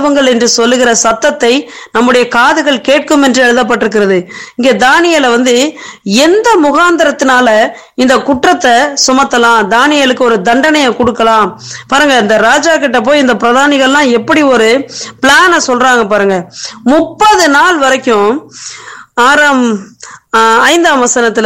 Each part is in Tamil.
உதவுங்கள் என்று சொல்லுகிற சத்தத்தை நம்முடைய காதுகள் கேட்கும் என்று எழுதப்பட்டிருக்கிறது இங்க தானியலை வந்து எந்த முகாந்திரத்தினால இந்த குற்றத்தை சுமத்தலாம் தானியலுக்கு ஒரு தண்டனையை கொடுக்கலாம் பாருங்க இந்த ராஜா கிட்ட போய் இந்த பிரதானிகள்லாம் எப்படி ஒரு பிளான சொல்றாங்க பாருங்க முப்பது நாள் வரைக்கும் ஆறாம் ஆஹ், ஐந்தாம் வசனத்துல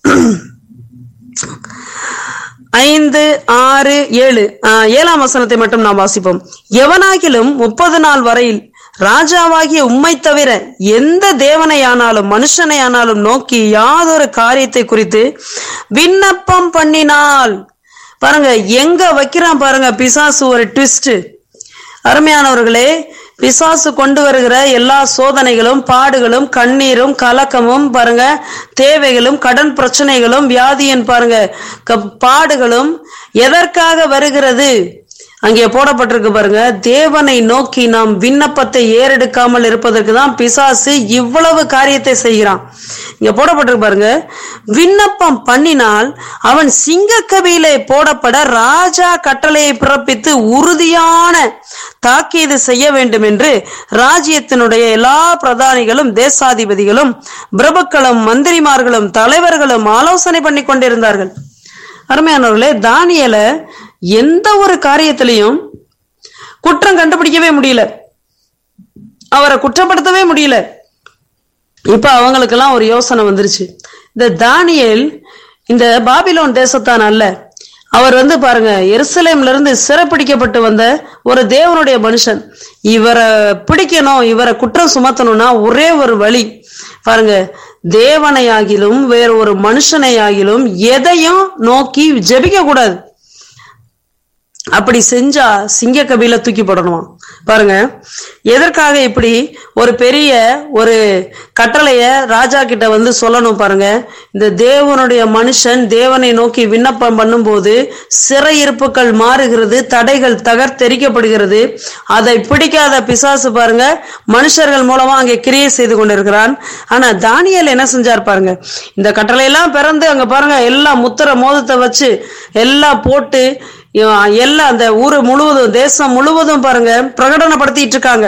ஐந்து ஆறு ஏழு ஆஹ், ஏழாம் வசனத்தை மட்டும் நாம் வாசிப்போம் எவனாகிலும் முப்பது நாள் வரையில் ராஜாவாகிய உம்மை தவிர எந்த தேவனையானாலும் மனுஷனையானாலும் நோக்கி யாதொரு காரியத்தை குறித்து விண்ணப்பம் பண்ணினால் பாருங்க எங்க வைக்கிறான் பாருங்க பிசாசு ஒரு ட்விஸ்ட் அருமையானவர்களே பிசாசு கொண்டு வருகிற எல்லா சோதனைகளும் பாடுகளும் கண்ணீரும் கலக்கமும் பாருங்க தேவைகளும் கடன் பிரச்சனைகளும் வியாதியின் பாருங்க க- பாடுகளும் எதற்காக வருகிறது அங்கே போடப்பட்டிருக்கு பாருங்க தேவனை நோக்கி நாம் விண்ணப்பத்தை ஏறெடுக்காமல் இருப்பதற்கு தான் பிசாசு இவ்வளவு காரியத்தை செய்கிறான் இங்க போடப்பட்டிருக்கு பாருங்க விண்ணப்பம் பண்ணினால் அவன் சிங்கக்கவியிலே போடப்பட ராஜா கட்டளையை பிறப்பித்து உறுதியான தாக்கீது செய்ய வேண்டும் என்று ராஜ்யத்தினுடைய எல்லா பிரதானிகளும் தேசாதிபதிகளும் பிரபுக்களும் மந்திரிமார்களும் தலைவர்களும் ஆலோசனை பண்ணி கொண்டிருந்தார்கள் அருமையானவர்களே தானியல எந்த ஒரு காரியத்திலையும் குற்றம் கண்டுபிடிக்கவே முடியல அவரை குற்றப்படுத்தவே முடியல இப்ப அவங்களுக்கெல்லாம் ஒரு யோசனை வந்துருச்சு இந்த தானியேல் இந்த பாபிலோன் தேசத்தான் அல்ல அவர் வந்து பாருங்க எருசலேம்ல இருந்து சிறைப்பிடிக்கப்பட்டு வந்த ஒரு தேவனுடைய மனுஷன் இவரை பிடிக்கணும் இவரை குற்றம் சுமத்தணும்னா ஒரே ஒரு வழி பாருங்க தேவனையாகிலும் வேற ஒரு மனுஷனையாகிலும் எதையும் நோக்கி ஜெபிக்க கூடாது அப்படி செஞ்சா சிங்க கபில தூக்கி போடணுமா பாருங்க எதற்காக இப்படி ஒரு பெரிய ஒரு கட்டளைய ராஜா கிட்ட வந்து சொல்லணும் பாருங்க இந்த தேவனுடைய மனுஷன் தேவனை நோக்கி விண்ணப்பம் பண்ணும்போது சிறையிருப்புகள் மாறுகிறது தடைகள் தகர்த்தெரிக்கப்படுகிறது அதை பிடிக்காத பிசாசு பாருங்க மனுஷர்கள் மூலமா அங்கே கிரியை செய்து கொண்டிருக்கிறான் ஆனா தானியல் என்ன செஞ்சார் பாருங்க இந்த கட்டளை எல்லாம் பிறந்து அங்க பாருங்க எல்லாம் முத்திர மோதத்தை வச்சு எல்லாம் போட்டு இவன் எல்லாம் அந்த ஊரு முழுவதும் தேசம் முழுவதும் பாருங்க பிரகடனப்படுத்திட்டு இருக்காங்க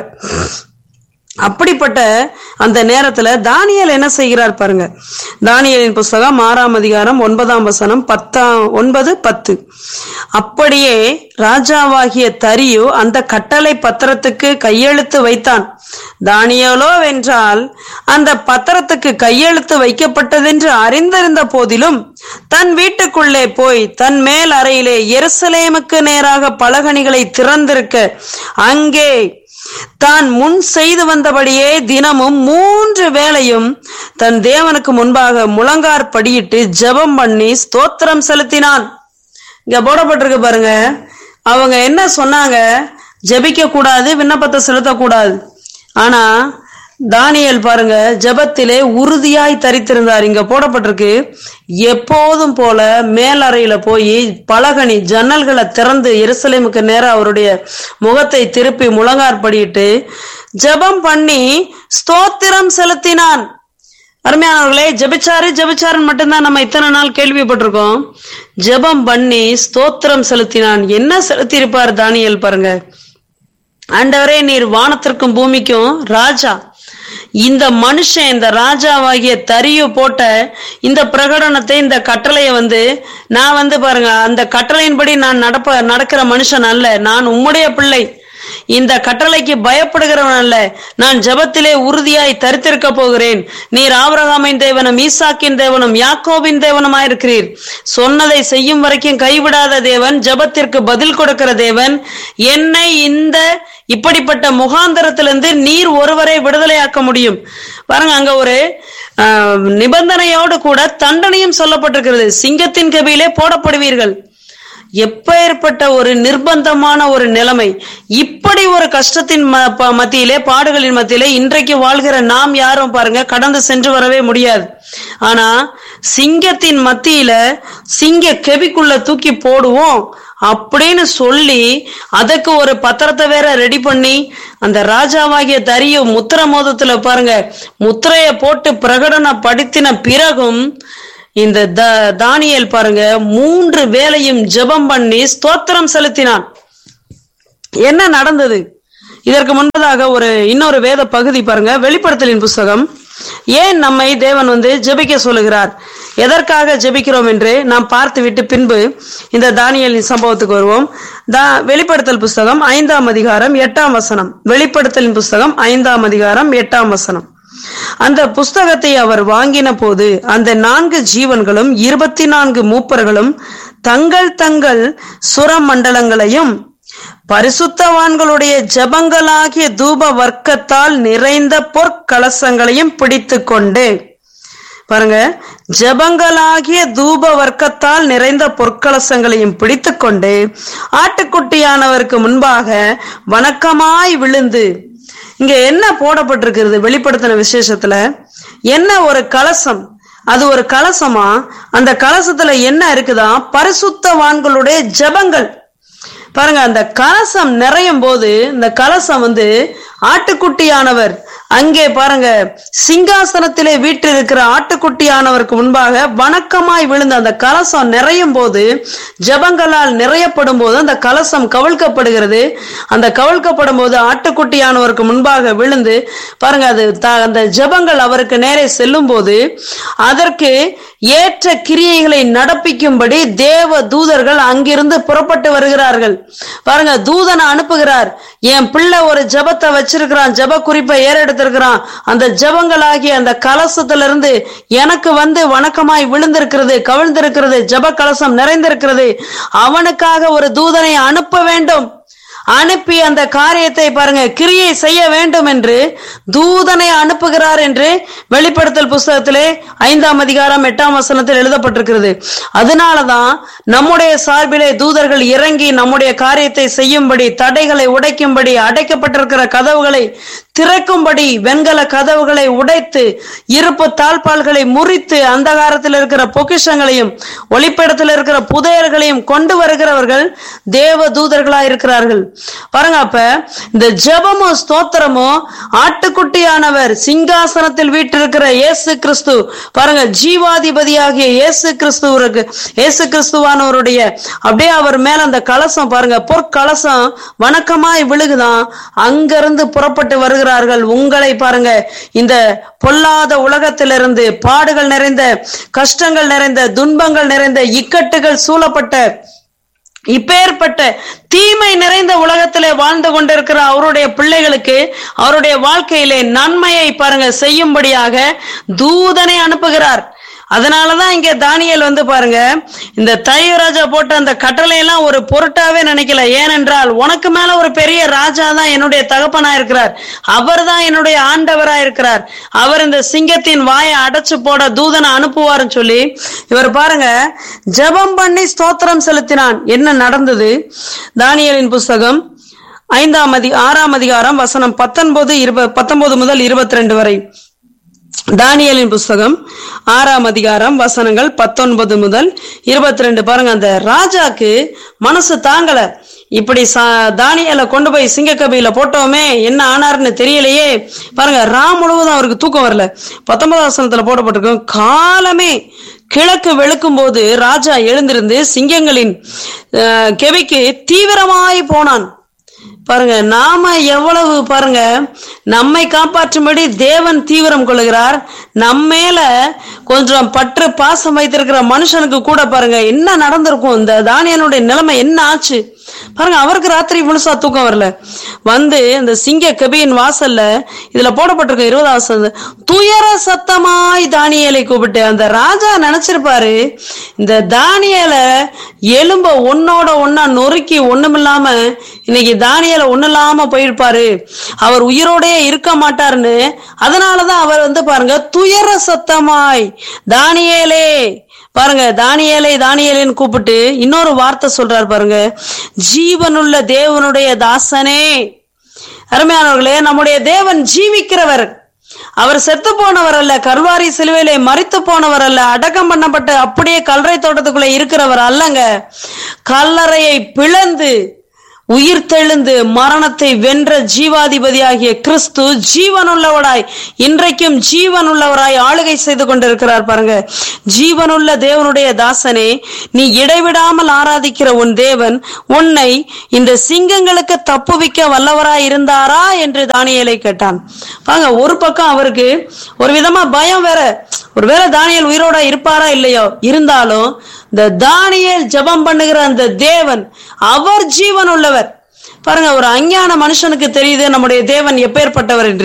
அப்படிப்பட்ட அந்த நேரத்துல தானியல் என்ன செய்கிறார் பாருங்க தானியலின் புஸ்தகம் ஆறாம் அதிகாரம் ஒன்பதாம் வசனம் பத்தாம் ஒன்பது பத்து அப்படியே ராஜாவாகிய தரியு அந்த கட்டளை பத்திரத்துக்கு கையெழுத்து வைத்தான் தானியலோ வென்றால் அந்த பத்திரத்துக்கு கையெழுத்து வைக்கப்பட்டதென்று அறிந்திருந்த போதிலும் தன் வீட்டுக்குள்ளே போய் தன் மேல் அறையிலே எருசலேமுக்கு நேராக பலகணிகளை திறந்திருக்க அங்கே தான் முன் செய்து வந்தபடியே தினமும் மூன்று வேளையும் தன் தேவனுக்கு முன்பாக முழங்கார் படியிட்டு ஜெபம் பண்ணி ஸ்தோத்திரம் செலுத்தினான் இங்க போடப்பட்டிருக்கு பாருங்க அவங்க என்ன சொன்னாங்க ஜெபிக்க கூடாது விண்ணப்பத்தை செலுத்தக்கூடாது ஆனா தானியேல் பாருங்க ஜெபத்திலே உறுதியாய் தரித்திருந்தார் இங்க போடப்பட்டிருக்கு எப்போதும் போல மேலறையில போய் பலகனி ஜன்னல்களை திறந்து எருசலேமுக்கு நேரா அவருடைய முகத்தை திருப்பி முழங்கார் படியிட்டு ஜெபம் பண்ணி ஸ்தோத்திரம் செலுத்தினான் அருமையானவர்களே ஜெபிச்சாரு ஜெபிச்சாருன்னு மட்டும்தான் நம்ம இத்தனை நாள் கேள்விப்பட்டிருக்கோம் ஜெபம் பண்ணி ஸ்தோத்திரம் செலுத்தினான் என்ன செலுத்தியிருப்பார் தானியேல் பாருங்க ஆண்டவரே நீர் வானத்திற்கும் பூமிக்கும் ராஜா இந்த மனுஷன் இந்த ராஜாவாகிய தரியு போட்ட இந்த பிரகடனத்தை இந்த கட்டளையை வந்து நான் வந்து பாருங்க அந்த கட்டளையின்படி நான் நடப்ப நடக்கிற மனுஷன் அல்ல நான் உம்முடைய பிள்ளை இந்த கட்டளைக்கு பயப்படுகிறவன் அல்ல நான் ஜெபத்திலே உறுதியாய் தரித்திருக்க போகிறேன் நீர் ஆபிரகாமின் தேவனும் ஈசாக்கின் தேவனும் யாக்கோபின் தேவனுமாயிருக்கிறீர் சொன்னதை செய்யும் வரைக்கும் கைவிடாத தேவன் ஜெபத்திற்கு பதில் கொடுக்கிற தேவன் என்னை இந்த இப்படிப்பட்ட முகாந்தரத்திலிருந்து நீர் ஒருவரை விடுதலையாக்க முடியும் பாருங்க அங்க ஒரு ஆஹ், நிபந்தனையோடு கூட தண்டனையும் சொல்லப்பட்டிருக்கிறது சிங்கத்தின் கபியிலே போடப்படுவீர்கள் எப்பேற்பட்ட ஒரு நிர்பந்தமான ஒரு நிலைமை இப்படி ஒரு கஷ்டத்தின் ம- ப- மத்தியிலே பாடுகளின் மத்தியிலே இன்றைக்கு வாழ்கிற நாம் யாரும் பாருங்க கடந்து சென்று வரவே முடியாது ஆனா சிங்கத்தின் மத்தியில சிங்க கெபிக்குள்ள தூக்கி போடுவோம் அப்படின்னு சொல்லி அதுக்கு ஒரு பத்திரத்தை வேற ரெடி பண்ணி அந்த ராஜாவாகிய தரியும் முத்திர மோதத்துல பாருங்க முத்திரைய போட்டு பிரகடனப்படுத்தின பிறகும் இந்த த- தானியேல் பாருங்க மூன்று வேளையும் ஜெபம் பண்ணி ஸ்தோத்திரம் செலுத்தினான் என்ன நடந்தது இதற்கு முன்பதாக ஒரு இன்னொரு வேத பகுதி பாருங்க வெளிப்படுத்தலின் புஸ்தகம் ஏன் நம்மை தேவன் வந்து ஜெபிக்க சொல்லுகிறார் எதற்காக ஜெபிக்கிறோம் என்று நாம் பார்த்துவிட்டு பின்பு இந்த தானியலின் சம்பவத்துக்கு வருவோம் தா வெளிப்படுத்தல் புஸ்தகம் ஐந்தாம் அதிகாரம் எட்டாம் வசனம் வெளிப்படுத்தலின் புஸ்தகம் ஐந்தாம் அதிகாரம் எட்டாம் வசனம் அந்த புஸ்தகத்தை அவர் வாங்கின போது அந்த நான்கு ஜீவன்களும் இருபத்தி நான்கு மூப்பர்களும் தங்கள் தங்கள் சுரமண்டலங்களையும் பரிசுத்தவான்களுடைய ஜபங்களாகிய தூப வர்க்கத்தால் நிறைந்த பொற்கலசங்களையும் பிடித்து கொண்டு பாருங்க ஜபங்களாகிய தூப வர்க்கத்தால் நிறைந்த பொற்கலசங்களையும் பிடித்துக்கொண்டு ஆட்டுக்குட்டியானவருக்கு முன்பாக வணக்கமாய் விழுந்து இங்க என்ன போடப்பட்டிருக்கிறது வெளிப்படுத்தின விசேஷத்துல என்ன ஒரு கலசம் அது ஒரு கலசமா அந்த கலசத்துல என்ன இருக்குதா பரிசுத்தவான்களுடைய ஜபங்கள் பாருங்க அந்த கலசம் நிறையும் போது இந்த கலசம் வந்து ஆட்டுக்குட்டியானவர் அங்கே பாருங்க சிங்காசனத்திலே வீற்றிருக்கிற ஆட்டுக்குட்டியானவருக்கு முன்பாக வணக்கமாய் விழுந்த அந்த கலசம் நிறையும் போது ஜபங்களால் நிறையப்படும் போது அந்த கலசம் கவிழ்க்கப்படுகிறது அந்த கவிழ்க்கப்படும் போது ஆட்டுக்குட்டியானவருக்கு முன்பாக விழுந்து பாருங்க அது த- அந்த ஜபங்கள் அவருக்கு நேரே செல்லும் போது அதற்கு ஏற்ற கிரியைகளை நடப்பிக்கும்படி தேவ தூதர்கள் அங்கிருந்து புறப்பட்டு வருகிறார்கள் பாருங்க தூதனை அனுப்புகிறார் என் பிள்ளை ஒரு ஜபத்தை வச்சிருக்கிறான் ஜப குறிப்பை ஏறெடுத்திருக்கிறான் அந்த ஜபங்களாகிய அந்த கலசத்திலிருந்து எனக்கு வந்து வணக்கமாய் விழுந்திருக்கிறது கவிழ்ந்திருக்கிறது ஜப கலசம் நிறைந்திருக்கிறது அவனுக்காக ஒரு தூதனை அனுப்ப வேண்டும் அனுப்பி அந்த காரியத்தை பாருங்க கிரியை செய்ய வேண்டும் என்று தூதனை அனுப்புகிறார் என்று வெளிப்படுத்தல் புஸ்தகத்திலே ஐந்தாம் அதிகாரம் எட்டாம் வசனத்தில் எழுதப்பட்டிருக்கிறது அதனாலதான் நம்முடைய சார்பிலே தூதர்கள் இறங்கி நம்முடைய காரியத்தை செய்யும்படி தடைகளை உடைக்கும்படி அடைக்கப்பட்டிருக்கிற கதவுகளை திறக்கும்படி வெண்கல கதவுகளை உடைத்து இருப்பு தாழ்பால்களை முறித்து அந்தகாரத்தில் இருக்கிற பொக்கிஷங்களையும் ஒளிப்படத்தில் இருக்கிற புதையல்களையும் கொண்டு வருகிறவர்கள் தேவ தூதர்களாய் இருக்கிறார்கள் பாருங்க அப்ப இந்த ஜெபமும் ஸ்தோத்திரமும் ஆட்டுக்குட்டியானவர் சிங்காசனத்தில் வீற்றிருக்கிற இயேசு கிறிஸ்து பாருங்க ஜீவாதிபதியாகிய இயேசு கிறிஸ்துவருக்கு இயேசு கிறிஸ்துவானவருடைய அப்படியே அவர் மேல அந்த கலசம் பாருங்க பொற்கலசம் வணக்கமாய் விழுகுதான் அங்கிருந்து புறப்பட்டு வருகிறார்கள் உங்களை பாருங்க இந்த பொல்லாத உலகத்திலிருந்து பாடுகள் நிறைந்த கஷ்டங்கள் நிறைந்த துன்பங்கள் நிறைந்த இக்கட்டுகள் சூழப்பட்ட இப்பேற்பட்ட தீமை நிறைந்த உலகத்திலே வாழ்ந்து கொண்டிருக்கிற அவருடைய பிள்ளைகளுக்கு அவருடைய வாழ்க்கையிலே நன்மையை பாருங்க செய்யும்படியாக தூதனை அனுப்புகிறார் அதனாலதான் இங்க தானியேல் வந்து பாருங்க இந்த தைவராஜா போட்ட அந்த கட்டளை எல்லாம் ஒரு பொருட்டாவே நினைக்கல ஏனென்றால் உனக்கு மேல ஒரு பெரிய ராஜா தான் என்னுடைய தகப்பனா இருக்கிறார் அவர் தான் என்னுடைய ஆண்டவரா இருக்கிறார் அவர் இந்த சிங்கத்தின் வாயை அடைச்சு போட தூதனை அனுப்புவாருன்னு சொல்லி இவர் பாருங்க ஜெபம் பண்ணி ஸ்தோத்திரம் செலுத்தினான் என்ன நடந்தது தானியேலின் புஸ்தகம் ஐந்தாம் அதி ஆறாம் அதிகாரம் வசனம் பத்தொன்பது இருப பத்தொன்பது முதல் இருபத்தி ரெண்டு வரை தானியலின் புஸ்தகம் ஆறாம் அதிகாரம் வசனங்கள் பத்தொன்பது முதல் இருபத்தி ரெண்டு பாருங்க அந்த ராஜாக்கு மனசு தாங்கல இப்படி சா- தானியேலை கொண்டு போய் சிங்கக்கபியில போட்டோமே என்ன ஆனாருன்னு தெரியலையே பாருங்க ரா முழுவதும் அவருக்கு தூக்கம் வரல பத்தொன்பதாம் வசனத்துல போடப்பட்டிருக்கும் காலமே கிழக்கு வெளுக்கும் போது ராஜா எழுந்திருந்து சிங்கங்களின் அஹ், கெபிக்கு தீவிரமாய் போனான் பாருங்க நாம எவ்வளவு பாருங்க நம்மை காப்பாற்றும்படி தேவன் தீவிரம் கொள்கிறார் நம்ம மேல கொஞ்சம் பற்று பாசம் வைத்திருக்கிற மனுஷனுக்கு கூட பாருங்க என்ன நடந்திருக்கும் இந்த தானியனுடைய நிலைமை என்ன ஆச்சு பாருங்க அவருக்கு ராத்திரி முழுசா தூக்கம் வரல வந்து இந்த சிங்க கபியின் வாசல்ல இதுல போடப்பட்டிருக்க இருபதாம் வசனம், துயர சத்தமாய் தானியேலை கூப்பிட்டு அந்த ராஜா நினைச்சிருப்பாரு இந்த தானியேலை எலும்ப ஒன்னோட ஒன்னா நொறுக்கி ஒண்ணுமில்லாம இன்னைக்கு தானியேல ஒண்ணு இல்லாம போயிருப்பாரு அவர் உயிரோடயே இருக்க மாட்டாருன்னு அதனாலதான் அவர் வந்து பாருங்க துயர சத்தமாய் தானியேலே பாருங்க தானியேலை தானியேலேன்னு கூப்பிட்டு இன்னொரு வார்த்தை சொல்றாரு பாருங்க ஜீவனுள்ள தேவனுடைய தாசனே அருமையானவர்களே நம்முடைய தேவன் ஜீவிக்கிறவர் அவர் செத்து போனவர் அல்ல கல்வாரி சிலுவையிலே மறித்து போனவர் அல்ல அடக்கம் பண்ணப்பட்டு அப்படியே கல்லறை தோட்டத்துக்குள்ள இருக்கிறவர் அல்லங்க கல்லறையை பிளந்து உயிர் தெழுந்து மரணத்தை வென்ற ஜீவாதிபதியாகிய கிறிஸ்து ஜீவனுள்ளவராய் இன்றைக்கும் ஜீவனுள்ளவராய் ஆளுகை செய்து கொண்டிருக்கிறார் பாருங்க ஜீவனுள்ள தேவனுடைய தாசனே நீ இடைவிடாமல் ஆராதிக்கிற உன் தேவன் உன்னை இந்த சிங்கங்களுக்கு தப்புவிக்க வல்லவராய் இருந்தாரா என்று தானியேலை கேட்டான் பாங்க ஒரு பக்கம் அவருக்கு ஒரு விதமா பயம் வேற ஒருவேளை தானியேல் உயிரோட இருப்பாரா இல்லையோ இருந்தாலும் இந்த தானியேல் ஜெபம் பண்ணுகிற அந்த தேவன் அவர் ஜீவன் உள்ளவர் பாருங்க ஒரு அஞ்ஞான மனுஷனுக்கு தெரியுது நம்முடைய தேவன் எப்பேற்பட்டவர் என்று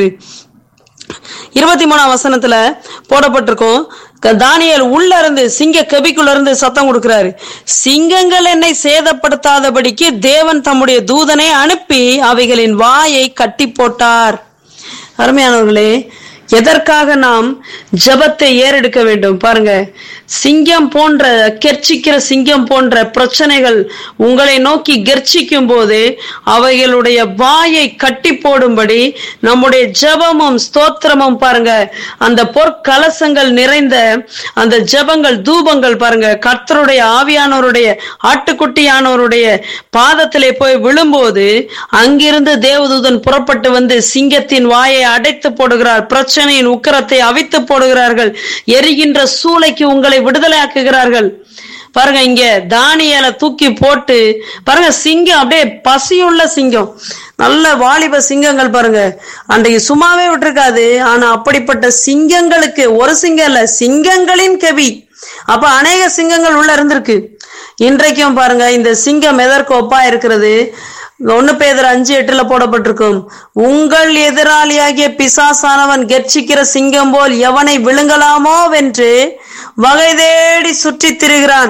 இருபத்தி மூணாம் வசனத்துல போடப்பட்டிருக்கும் க- தானியேல் உள்ள இருந்து சிங்க கபிக்குள்ள இருந்து சத்தம் கொடுக்கிறாரு சிங்கங்கள் என்னை சேதப்படுத்தாதபடிக்கு தேவன் தம்முடைய தூதனை அனுப்பி அவைகளின் வாயை கட்டி போட்டார் அருமையானவர்களே எதற்காக நாம் ஜெபத்தை ஏறெடுக்க வேண்டும் பாருங்க சிங்கம் போன்ற கெர்ச்சிக்கிற சிங்கம் போன்ற பிரச்சனைகள் உங்களை நோக்கி கெர்ச்சிக்கும் போது அவைகளுடைய வாயை கட்டி போடும்படி நம்முடைய ஜெபமும் ஸ்தோத்திரமும் பாருங்க அந்த பொற்கலசங்கள் நிறைந்த அந்த ஜெபங்கள் தூபங்கள் பாருங்க கர்த்தருடைய ஆவியானவருடைய ஆட்டுக்குட்டியானவருடைய பாதத்திலே போய் விழும்போது அங்கிருந்து தேவதூதன் புறப்பட்டு வந்து சிங்கத்தின் வாயை அடைத்து போடுகிறார் பிரச்சனையின் உக்கிரத்தை அவித்து போடுகிறார்கள் எரிகின்ற சூளைக்கு உங்களை விடுதலையாக்குகிறார்கள் பாருங்க இங்க தானியலை தூக்கி போட்டு பாருங்க சிங்கம் அப்படியே பசியுள்ள சிங்கம் நல்ல வாலிப சிங்கங்கள் பாருங்க அன்றைக்கு சும்மாவே விட்டுருக்காது ஆனா அப்படிப்பட்ட சிங்கங்களுக்கு ஒரு சிங்கம் இல்ல சிங்கங்களின் கெவி அப்ப அநேக சிங்கங்கள் உள்ள இருந்திருக்கு இன்றைக்கும் பாருங்க இந்த சிங்கம் எதற்கு ஒப்பா இருக்கிறது ஒன்னு பேதர் அஞ்சு எட்டுல போடப்பட்டிருக்கும் உங்கள் எதிராளியாகிய பிசாசானவன் கெர்ச்சிக்கிற சிங்கம் போல் எவனை விழுங்கலாமோ வென்று வகை தேடி சுற்றித் திரிகிறான்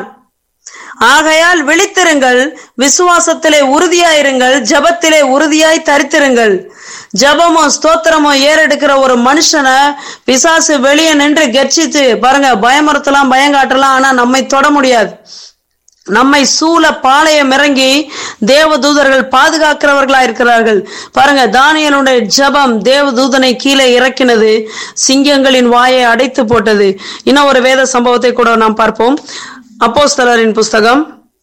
ஆகையால் விழித்திருங்கள் விசுவாசத்திலே உறுதியாயிருங்கள் ஜபத்திலே உறுதியாய் தரித்திருங்கள் ஜபமோ ஸ்தோத்திரமோ ஏறெடுக்கிற ஒரு மனுஷனை பிசாசு வெளியே நின்று கெர்ச்சித்து பாருங்க பயமுறுத்தலாம் பயங்காட்டலாம் ஆனா நம்மை தொட முடியாது நம்மை சூழ பாளையம் இறங்கி தேவதூதர்கள் பாதுகாக்கிறவர்களா இருக்கிறார்கள் பாருங்க தானியலுடைய ஜெபம் தேவதூதனை கீழே இறக்கினது சிங்கங்களின் வாயை அடைத்து போட்டது இன்னும் ஒரு வேத சம்பவத்தை கூட நாம் பார்ப்போம் அப்போஸ்தலரின் புஸ்தகம்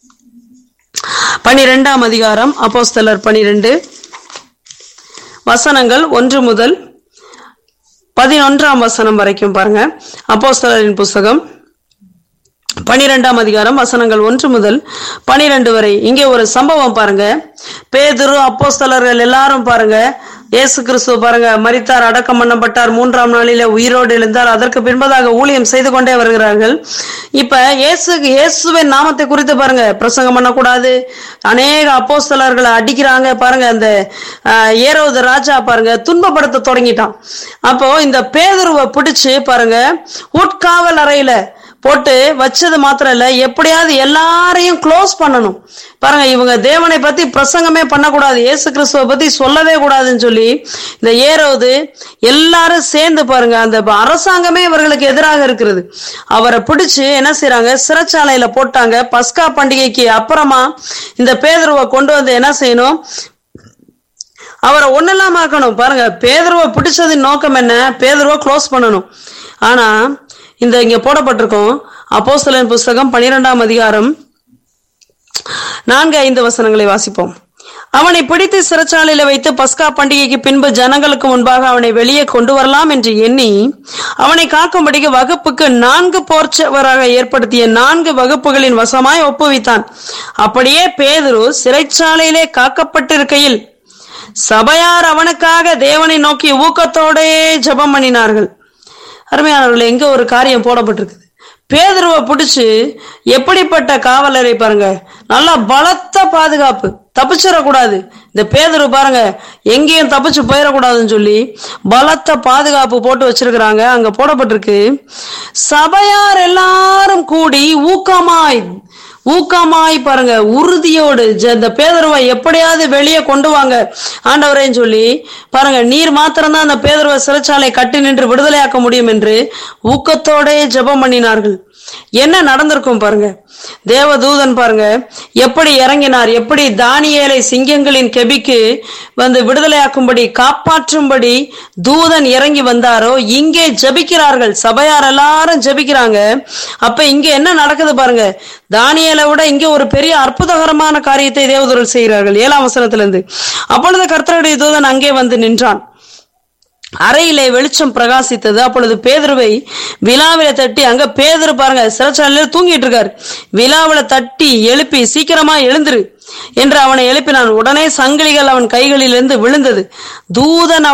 பனிரெண்டாம் அதிகாரம் அப்போஸ்தலர் பனிரெண்டு வசனங்கள் ஒன்று முதல் பதினொன்றாம் வசனம் வரைக்கும் பாருங்க அப்போஸ்தலரின் புஸ்தகம் பனிரெண்டாம் அதிகாரம் வசனங்கள் ஒன்று முதல் பனிரெண்டு வரை இங்கே ஒரு சம்பவம் பாருங்க பேதுரு அப்போஸ்தலர்கள் எல்லாரும் பாருங்க இயேசு கிறிஸ்து பாருங்க மரித்தார் அடக்கம் பண்ணப்பட்டார் மூன்றாம் நாளிலே உயிரோடு எழுந்தார் அதற்கு பின்பதாக ஊழியம் செய்து கொண்டே வருகிறார்கள் இப்ப இயேசு இயேசுவின் நாமத்தை குறித்து பாருங்க பிரசங்கம் பண்ணக்கூடாது அநேக அப்போஸ்தலர்களை அடிக்கிறாங்க பாருங்க அந்த ஆஹ், ஏரோது ராஜா பாருங்க துன்பப்படுத்த தொடங்கிட்டான் அப்போ இந்த பேதுருவை பிடிச்சு பாருங்க உட்காவல் அறையில போட்டு வச்சது மாத்திரம் இல்ல எப்படியாவது எல்லாரையும் க்ளோஸ் பண்ணணும் பாருங்க இவங்க தேவனை பத்தி பிரசங்கமே பண்ணக்கூடாது இயேசு கிறிஸ்துவ பத்தி சொல்லவே கூடாதுன்னு சொல்லி இந்த ஏரோது எல்லாரும் சேர்ந்து பாருங்க அந்த அரசாங்கமே இவர்களுக்கு எதிராக இருக்கிறது அவரை பிடிச்சு என்ன செய்றாங்க சிறைச்சாலையில போட்டாங்க பஸ்கா பண்டிகைக்கு அப்புறமா இந்த பேதுருவை கொண்டு வந்து என்ன செய்யணும் அவரை ஒன்னெல்லாம் ஆக்கணும் பாருங்க பேதுருவை பிடிச்சதின் நோக்கம் என்ன பேதுருவை க்ளோஸ் பண்ணணும் ஆனா இந்த இங்க போடப்பட்டிருக்கும் அப்போஸ்தலன் புஸ்தகம் பனிரெண்டாம் அதிகாரம் நான்கு ஐந்து வசனங்களை வாசிப்போம் அவனை பிடித்து சிறைச்சாலையில வைத்து பஸ்கா பண்டிகைக்கு பின்பு ஜனங்களுக்கு முன்பாக அவனை வெளியே கொண்டு வரலாம் என்று எண்ணி அவனை காக்கும்படிக்கு வகுப்புக்கு நான்கு போர்ச்சவராக ஏற்படுத்திய நான்கு வகுப்புகளின் வசமாய் ஒப்புவித்தான் அப்படியே பேதுரு சிறைச்சாலையிலே காக்கப்பட்டிருக்கையில் சபையார் அவனுக்காக தேவனை நோக்கி ஊக்கத்தோடே ஜெபம் பண்ணினார்கள் அருமையானவர்கள் எங்க ஒரு காரியம் போடப்பட்டிருக்குது பேதுருவை பிடிச்சு எப்படிப்பட்ட காவலரை பாருங்க நல்லா பலத்த பாதுகாப்பு தப்பிச்சிடக்கூடாது இந்த பேதுரு பாருங்க எங்கேயும் தப்பிச்சு போயிடக்கூடாதுன்னு சொல்லி பலத்த பாதுகாப்பு போட்டு வச்சிருக்கிறாங்க அங்க போடப்பட்டிருக்கு சபையார் எல்லாரும் கூடி ஊக்கமாய் ஊக்கமாய் பாருங்க உறுதியோடு ஜ- இந்த பேதருவை எப்படியாவது வெளியே கொண்டு வாங்க ஆண்டவரேன்னு சொல்லி பாருங்க நீர் மாத்திரம்தான் அந்த பேதருவை சிறைச்சாலை கட்டி நின்று விடுதலையாக்க முடியும் என்று ஊக்கத்தோடே ஜெபம் பண்ணினார்கள் என்ன நடந்திருக்கும் பாருங்க தேவதூதன் பாருங்க எப்படி இறங்கினார் எப்படி தானியேலை சிங்கங்களின் கெபிக்கு வந்து விடுதலையாக்கும்படி காப்பாற்றும்படி தூதன் இறங்கி வந்தாரோ இங்கே ஜெபிக்கிறார்கள் சபையார் எல்லாரும் ஜெபிக்கிறாங்க அப்ப இங்க என்ன நடக்குது பாருங்க தானியேல் தானியலை விட இங்க ஒரு பெரிய அற்புதகரமான காரியத்தை தேவதூரல் செய்கிறார்கள் ஏழாம் வசனத்திலிருந்து அப்பொழுது கர்த்தருடைய தூதன் அங்கே வந்து நின்றான் அறையிலே வெளிச்சம் பிரகாசித்தது அப்பொழுது பேதுருவை விழாவில தட்டி அங்க பேதுரு பாருங்க சிறைச்சாலையில தூங்கிட்டு இருக்காரு விழாவில தட்டி எழுப்பி சீக்கிரமா எழுந்துரு என்று அவனை எழுப்பினான் உடனே சங்கிலிகள் அவன் கைகளிலிருந்து விழுந்தது தூதன்